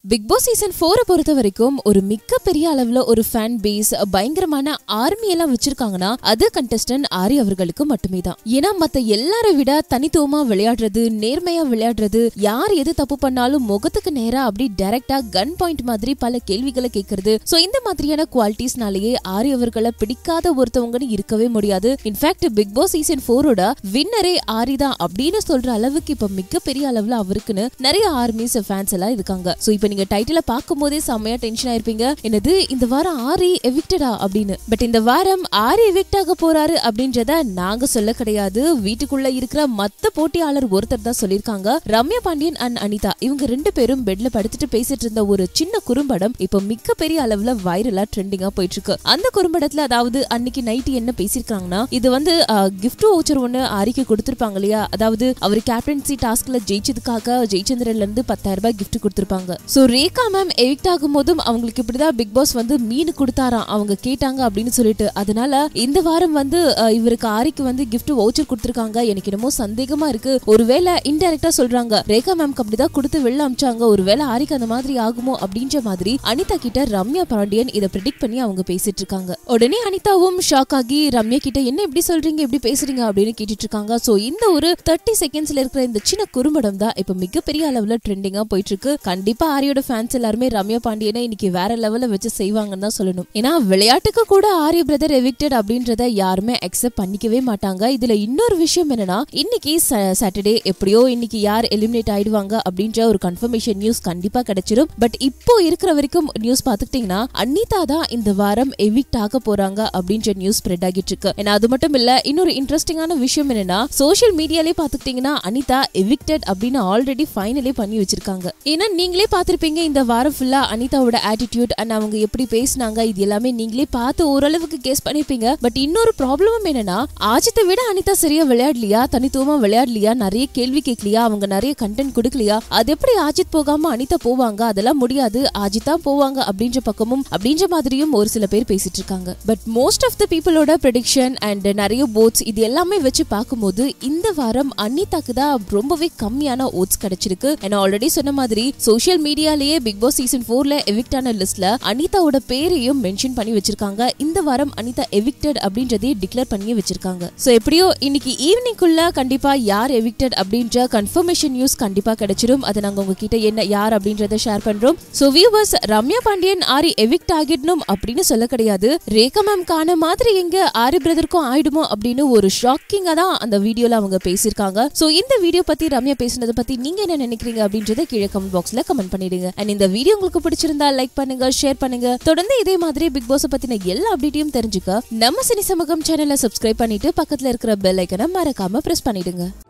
big boss season ஃபோரை பொறுத்த வரைக்கும் ஒரு மிக்க பெரிய அளவுல ஒரு ஃபேன் பேஸ் பயங்கரமான ஆர்மி எல்லாம் வச்சிருக்காங்கன்னா அது கண்டஸ்டன்ட் ஆரி அவர்களுக்கு மட்டுமே தான் ஏன்னா மத்த எல்லாரை விட தனித்துவமா விளையாடுறது நேர்மையா விளையாடுறது யார் எது தப்பு பண்ணாலும் முகத்துக்கு நேரா அப்படி டைரக்டா கன் பாயிண்ட் மாதிரி பல கேள்விகளை கேட்கறது சோ இந்த மாதிரியான குவாலிட்டிஸ்னாலேயே ஆரி அவர்களை பிடிக்காத ஒருத்தவங்கன்னு இருக்கவே முடியாது இன்ஃபேக்ட் பிக் பாஸ் சீசன் ஃபோரோட வின்னரே ஆரி தான் அப்படின்னு சொல்ற அளவுக்கு இப்ப மிகப்பெரிய அளவுல அவருக்குன்னு நிறைய ஆர்மிஸ் ஃபேன்ஸ் எல்லாம் இருக்காங்க சோ இப்ப நீங்க டைட்டில பார்க்கும் போதே செம்மையா டென்ஷன் ஆயிருப்பீங்க என்னது இந்த வாரம் ஆரி எவிக்டடா அப்படின்னு பட் இந்த வாரம் ஆரி எவிக்ட் ஆக போறாரு அப்படின்றத நாங்க சொல்ல கிடையாது வீட்டுக்குள்ள இருக்கிற மத்த போட்டியாளர் ஒருத்தர் தான் சொல்லிருக்காங்க ரம்யா பாண்டியன் அண்ட் அனிதா இவங்க ரெண்டு பேரும் பெட்ல படுத்துட்டு பேசிட்டு இருந்த ஒரு சின்ன குறும்படம் இப்ப மிக பெரிய அளவுல வைரலா ட்ரெண்டிங்கா போயிட்டு இருக்கு அந்த குறும்படத்துல அதாவது அன்னைக்கு நைட் என்ன பேசிருக்காங்கன்னா இது வந்து கிஃப்ட் வவுச்சர் ஒண்ணு ஆரிக்கு கொடுத்திருப்பாங்க இல்லையா அதாவது அவர் கேப்டன்சி டாஸ்க்ல ஜெயிச்சதுக்காக ஜெயச்சந்திரன்ல இருந்து பத்தாயிரம் ரூபாய் கிஃப்ட் கொடுத்திருப்பாங்க சோ ரேகா மேம் எவிக்ட் ஆகும் போதும் அவங்களுக்கு இப்படிதான் பிக் பாஸ் வந்து மீன் கொடுத்தாராம் அவங்க கேட்டாங்க அப்படின்னு சொல்லிட்டு அதனால இந்த வாரம் வந்து அஹ், இவருக்கு ஆரிக்கு வந்து gift வவுச்சர் கொடுத்திருக்காங்க எனக்கு என்னமோ சந்தேகமா இருக்கு ஒருவேளை இன்டெரக்டா சொல்றாங்க ரேகா மேம்க்கு அப்படிதான் கொடுத்து வெளில அமிச்சாங்க ஒருவேளை ஆரிக்கு அந்த மாதிரி ஆகுமோ அப்படின்ற மாதிரி அனிதா கிட்ட ரம்யா பாண்டியன் இதை ப்ரெடிக்ட் பண்ணி அவங்க பேசிட்டு இருக்காங்க உடனே அனிதாவும் ஷாக் ஆகி ரம்யா கிட்ட என்ன எப்படி சொல்றீங்க எப்படி பேசுறீங்க அப்படின்னு கேட்டுட்டு இருக்காங்க சோ இந்த ஒரு தேர்ட்டி செகண்ட்ஸ்ல இருக்கிற இந்த சின்ன குறும்படம் தான் இப்ப மிகப்பெரிய அளவுல ட்ரெண்டிங்கா போயிட்டு இருக்கு கண்டிப்பா ஆரியோட ஃபேன்ஸ் எல்லாருமே ரம்யா பாண்டியனை இன்னைக்கு வேற லெவல்ல வச்சு செய்வாங்கன்னு தான் சொல்லணும் ஏன்னா விளையாட்டுக்கு கூட ஆரிய பிரதர் எவிக்டட் அப்படின்றத யாருமே அக்செப்ட் பண்ணிக்கவே மாட்டாங்க இதுல இன்னொரு விஷயம் என்னன்னா இன்னைக்கு சாட்டர்டே எப்படியோ இன்னைக்கு யார் எலிமினேட் ஆயிடுவாங்க அப்படின்ற ஒரு கன்ஃபர்மேஷன் நியூஸ் கண்டிப்பா கிடைச்சிடும் பட் இப்போ இருக்கிற வரைக்கும் நியூஸ் பாத்துக்கிட்டீங்கன்னா அனிதா தான் இந்த வாரம் எவிக்ட் ஆக போறாங்க அப்படின்ற நியூஸ் ஸ்ப்ரெட் ஆகிட்டு இருக்கு ஏன்னா அது மட்டும் இல்ல இன்னொரு இன்ட்ரெஸ்டிங்கான விஷயம் என்னன்னா சோஷியல் மீடியாலே பாத்துக்கிட்டீங்கன்னா அனிதா எவிக்டட் அப்படின்னு ஆல்ரெடி ஃபைனலே பண்ணி வச்சிருக்காங்க ஏன்னா நீங்களே பார்த்திருப்பீங்க இந்த வாரம் ஃபுல்லா அனிதாவோட ஆட்டிடியூட் அண்ட் அவங்க எப்படி பேசினாங்க இது எல்லாமே நீங்களே பார்த்து ஓரளவுக்கு கேஸ் பண்ணிருப்பீங்க பட் இன்னொரு ப்ராப்ளமும் என்னன்னா ஆஜித்தை விட அனிதா சரியா விளையாடலையா தனித்துவமா விளையாடலையா நிறைய கேள்வி கேட்கலையா அவங்க நிறைய கண்டென்ட் கொடுக்கலையா அது எப்படி ஆஜித் போகாம அனிதா போவாங்க அதெல்லாம் முடியாது ஆஜித் தான் போவாங்க அப்படின்ற பக்கமும் அப்படின்ற மாதிரியும் ஒரு சில பேர் பேசிட்டு இருக்காங்க பட் மோஸ்ட் ஆஃப் த பீப்புளோட ப்ரெடிக்ஷன் அண்ட் நிறைய போட்ஸ் இது எல்லாமே வச்சு பார்க்கும்போது இந்த வாரம் அனிதாக்கு தான் ரொம்பவே கம்மியான ஓட்ஸ் கிடைச்சிருக்கு நான் ஆல்ரெடி சொன்ன மாதிரி சோஷியல் மீடியாலேயே பிக் பாஸ் சீசன் ஃபோர்ல எவிக்ட் ஆன லிஸ்ட்ல அனிதாவோட பேரையும் மென்ஷன் பண்ணி வச்சிருக்காங்க இந்த வாரம் அனிதா எவிக்டட் அப்படின்றதே டிக்ளேர் பண்ணி வச்சிருக்காங்க சோ எப்படியோ இன்னைக்கு ஈவினிங்குள்ள கண்டிப்பா யார் எவிக்டட் அப்படின்ற கன்ஃபர்மேஷன் நியூஸ் கண்டிப்பா கிடைச்சிரும் அதை நாங்க உங்ககிட்ட என்ன யார் அப்படின்றத ஷேர் பண்றோம் so viewers Ramya Pandian Aari evict ஆகிடணும் அப்படின்னு சொல்ல கிடையாது ரேகா மேம் காண மாதிரி எங்க ஆரி பிரதருக்கும் ஆயிடுமோ அப்படின்னு ஒரு ஷாக்கிங்கா தான் அந்த வீடியோல அவங்க பேசியிருக்காங்க சோ இந்த வீடியோ பத்தி ரம்யா பேசினதை பத்தி நீங்க என்ன நினைக்கிறீங்க அப்படின்றத கீழே கமெண்ட் பாக்ஸ்ல கமெண்ட் பண்ணிடுங்க அண்ட் இந்த வீடியோ உங்களுக்கு பிடிச்சிருந்தா லைக் பண்ணுங்க ஷேர் பண்ணுங்க தொடர்ந்து இதே மாதிரி பிக் பாஸ் பத்தின எல்லா அப்டேட்டையும் தெரிஞ்சுக்க நம்ம சினி சமூகம் சேனலை சப்ஸ்கிரைப் பண்ணிட்டு பக்கத்துல இருக்கிற பெல் ஐக்கனை மறக்காம பிரஸ் பண்ணிடுங்க